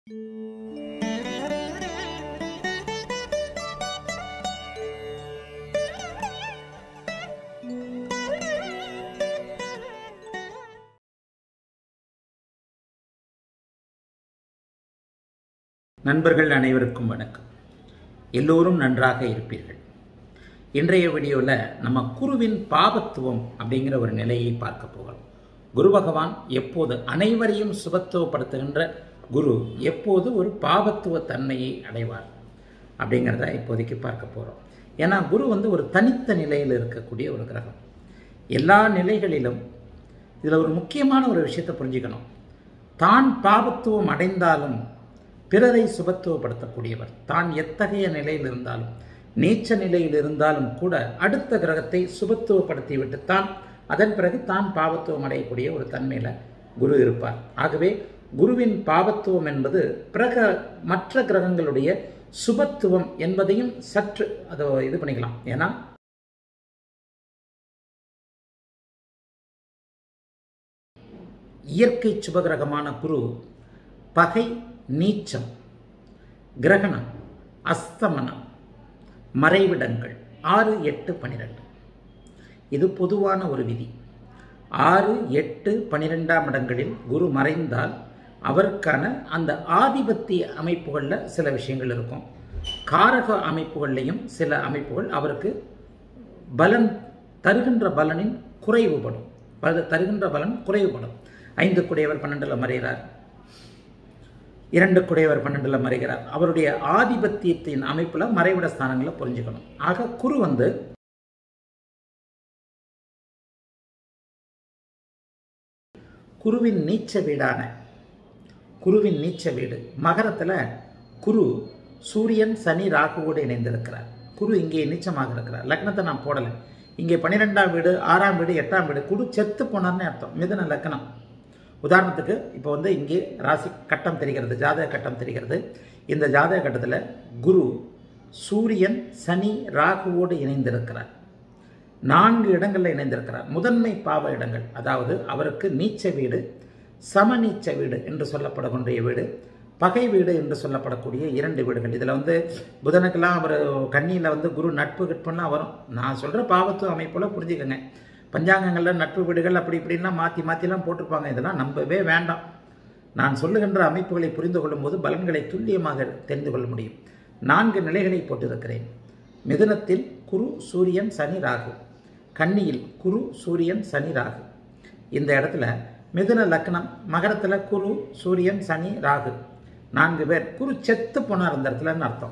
நண்பர்கள் அனைவருக்கும் வணக்கம் எல்லோரும் நன்றாக இருப்பீர்கள் இன்றைய வீடியோவில் நம்ம குருவின் பாபத்துவம் அப்படிங்கிற ஒரு நிலையை பார்க்க போகிறோம் குரு பகவான் எப்போது அனைவரையும் சுபத்துவப்படுத்துகின்ற குரு எப்போது ஒரு பாபத்துவ தன்மையை அடைவார் அப்படிங்கிறத இப்போதைக்கு பார்க்க போகிறோம் ஏன்னா குரு வந்து ஒரு தனித்த நிலையில் இருக்கக்கூடிய ஒரு கிரகம் எல்லா நிலைகளிலும் இதில் ஒரு முக்கியமான ஒரு விஷயத்தை புரிஞ்சுக்கணும் தான் பாபத்துவம் அடைந்தாலும் பிறரை சுபத்துவப்படுத்தக்கூடியவர் தான் எத்தகைய நிலையில் இருந்தாலும் நீச்ச நிலையில் இருந்தாலும் கூட அடுத்த கிரகத்தை சுபத்துவப்படுத்தி விட்டுத்தான் அதன் பிறகு தான் பாவத்துவம் அடையக்கூடிய ஒரு தன்மையில் குரு இருப்பார் ஆகவே குருவின் பாவத்துவம் என்பது பிறக மற்ற கிரகங்களுடைய சுபத்துவம் என்பதையும் சற்று அதை இது பண்ணிக்கலாம் ஏன்னா இயற்கை சுபகிரகமான குரு பகை நீச்சம் கிரகணம் அஸ்தமனம் மறைவிடங்கள் ஆறு எட்டு பனிரெண்டு இது பொதுவான ஒரு விதி ஆறு எட்டு பனிரெண்டாம் இடங்களில் குரு மறைந்தால் அவருக்கான அந்த ஆதிபத்திய அமைப்புகளில் சில விஷயங்கள் இருக்கும் காரக அமைப்புகள்லையும் சில அமைப்புகள் அவருக்கு பலன் தருகின்ற பலனின் குறைவுபடும் பல தருகின்ற பலன் குறைவுபடும் ஐந்து குடையவர் பன்னெண்டில் மறைகிறார் இரண்டு குடையவர் பன்னெண்டில் மறைகிறார் அவருடைய ஆதிபத்தியத்தின் அமைப்பில் மறைவிட ஸ்தானங்களை புரிஞ்சுக்கணும் ஆக குரு வந்து குருவின் நீச்ச வீடான குருவின் நீச்ச வீடு மகரத்தில் குரு சூரியன் சனி ராகுவோடு இணைந்திருக்கிறார் குரு இங்கே நீச்சமாக இருக்கிறார் லக்னத்தை நான் போடலை இங்கே பன்னிரெண்டாம் வீடு ஆறாம் வீடு எட்டாம் வீடு குரு செத்து போனார்னு அர்த்தம் மிதன லக்னம் உதாரணத்துக்கு இப்போ வந்து இங்கே ராசி கட்டம் தெரிகிறது ஜாதக கட்டம் தெரிகிறது இந்த ஜாதக கட்டத்தில் குரு சூரியன் சனி ராகுவோடு இணைந்திருக்கிறார் நான்கு இடங்களில் இணைந்திருக்கிறார் முதன்மை பாவ இடங்கள் அதாவது அவருக்கு நீச்ச வீடு சமநீச்ச வீடு என்று சொல்லப்படக்கூடிய வீடு பகை வீடு என்று சொல்லப்படக்கூடிய இரண்டு வீடுகள் இதில் வந்து புதனுக்கெல்லாம் அவர் கண்ணியில் வந்து குரு நட்பு கிட்புலாம் வரும் நான் சொல்கிற பாவத்துவ அமைப்பில் புரிஞ்சுக்கோங்க பஞ்சாங்கங்களில் நட்பு வீடுகள் அப்படி இப்படின்லாம் மாற்றி மாற்றிலாம் போட்டிருப்பாங்க இதெல்லாம் நம்பவே வேண்டாம் நான் சொல்லுகின்ற அமைப்புகளை புரிந்து கொள்ளும்போது பலன்களை துல்லியமாக தெரிந்து கொள்ள முடியும் நான்கு நிலைகளை போட்டிருக்கிறேன் மிதுனத்தில் குரு சூரியன் சனி ராகு கன்னியில் குரு சூரியன் சனி ராகு இந்த இடத்துல மிதுன லக்னம் மகரத்தில் குரு சூரியன் சனி ராகு நான்கு பேர் குரு செத்து போனார் அந்த இடத்துலன்னு அர்த்தம்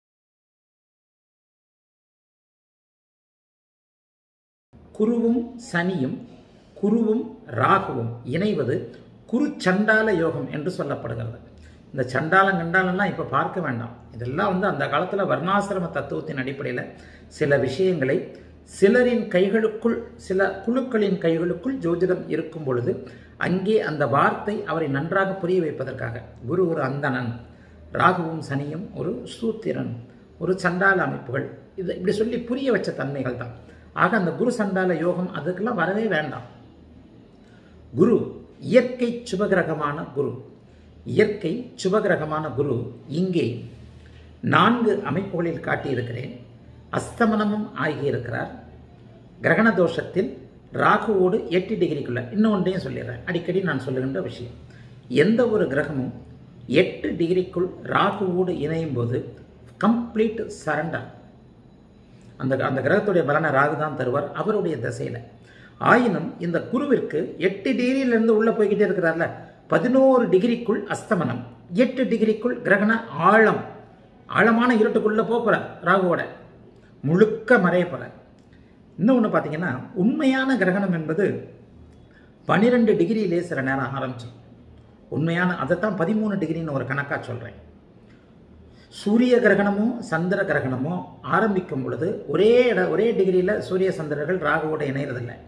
குருவும் சனியும் குருவும் ராகுவும் இணைவது குரு சண்டால யோகம் என்று சொல்லப்படுகிறது இந்த சண்டாலம் கண்டாலம்லாம் இப்போ பார்க்க வேண்டாம் இதெல்லாம் வந்து அந்த காலத்தில் வர்ணாசிரம தத்துவத்தின் அடிப்படையில் சில விஷயங்களை சிலரின் கைகளுக்குள் சில குழுக்களின் கைகளுக்குள் ஜோதிடம் இருக்கும் பொழுது அங்கே அந்த வார்த்தை அவரை நன்றாக புரிய வைப்பதற்காக குரு ஒரு அந்தணன் ராகுவும் சனியும் ஒரு சூத்திரன் ஒரு சண்டால அமைப்புகள் இது இப்படி சொல்லி புரிய வச்ச தன்மைகள் தான் ஆக அந்த குரு சண்டால யோகம் அதுக்கெல்லாம் வரவே வேண்டாம் குரு இயற்கை சுபகிரகமான குரு இயற்கை சுபகிரகமான குரு இங்கே நான்கு அமைப்புகளில் காட்டியிருக்கிறேன் அஸ்தமனமும் ஆகியிருக்கிறார் கிரகண தோஷத்தில் ராகுவோடு எட்டு டிகிரிக்குள்ள இன்னொன்றையும் சொல்லிடுறேன் அடிக்கடி நான் சொல்லுகின்ற விஷயம் எந்த ஒரு கிரகமும் எட்டு டிகிரிக்குள் ராகுவோடு இணையும் போது கம்ப்ளீட் சரண்டர் அந்த அந்த கிரகத்துடைய பலனை ராகு தான் தருவார் அவருடைய திசையில் ஆயினும் இந்த குருவிற்கு எட்டு டிகிரியிலிருந்து உள்ளே போய்கிட்டே இருக்கிறார்ல பதினோரு டிகிரிக்குள் அஸ்தமனம் எட்டு டிகிரிக்குள் கிரகண ஆழம் ஆழமான இருட்டுக்குள்ளே போகிறார் ராகுவோட முழுக்க மறைய போகிறார் இன்னொன்று பார்த்தீங்கன்னா உண்மையான கிரகணம் என்பது பன்னிரெண்டு டிகிரியிலே சில நேரம் ஆரம்பிச்சு உண்மையான அதைத்தான் பதிமூணு டிகிரின்னு ஒரு கணக்காக சொல்கிறேன் சூரிய கிரகணமும் சந்திர கிரகணமும் ஆரம்பிக்கும் பொழுது ஒரே இட ஒரே டிகிரியில் சூரிய சந்திரர்கள் ராகுவோட இணையறதில்லை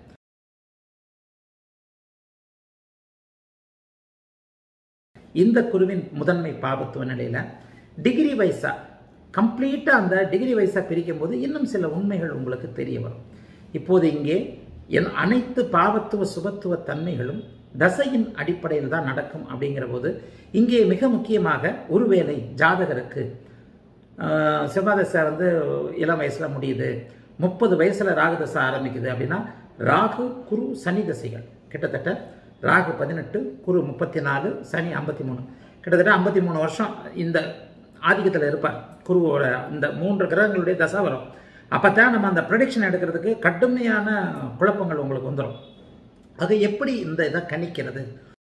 இந்த குருவின் முதன்மை பாபத்துவ நிலையில் டிகிரி வைஸா கம்ப்ளீட்டாக அந்த டிகிரி வைஸாக பிரிக்கும் போது இன்னும் சில உண்மைகள் உங்களுக்கு தெரிய வரும் இப்போது இங்கே என் அனைத்து பாவத்துவ சுபத்துவ தன்மைகளும் தசையின் அடிப்படையில் தான் நடக்கும் அப்படிங்கிற போது இங்கே மிக முக்கியமாக ஒருவேளை ஜாதகருக்கு ஆஹ், செவ்வாதசை வந்து இளம் வயசில் முடியுது முப்பது வயசில் ராகுதசை ஆரம்பிக்குது அப்படின்னா ராகு குரு சனி தசைகள் கிட்டத்தட்ட ராகு பதினெட்டு குரு முப்பத்தி நாலு சனி ஐம்பத்தி மூணு கிட்டத்தட்ட ஐம்பத்தி மூணு வருஷம் இந்த ஆதிக்கத்தில் இருப்பார் குருவோட இந்த மூன்று கிரகங்களுடைய தசை வரும் அப்போ தான் நம்ம அந்த ப்ரொடிக்ஷன் எடுக்கிறதுக்கு கடுமையான குழப்பங்கள் உங்களுக்கு வந்துடும் அது எப்படி இந்த இதை கணிக்கிறது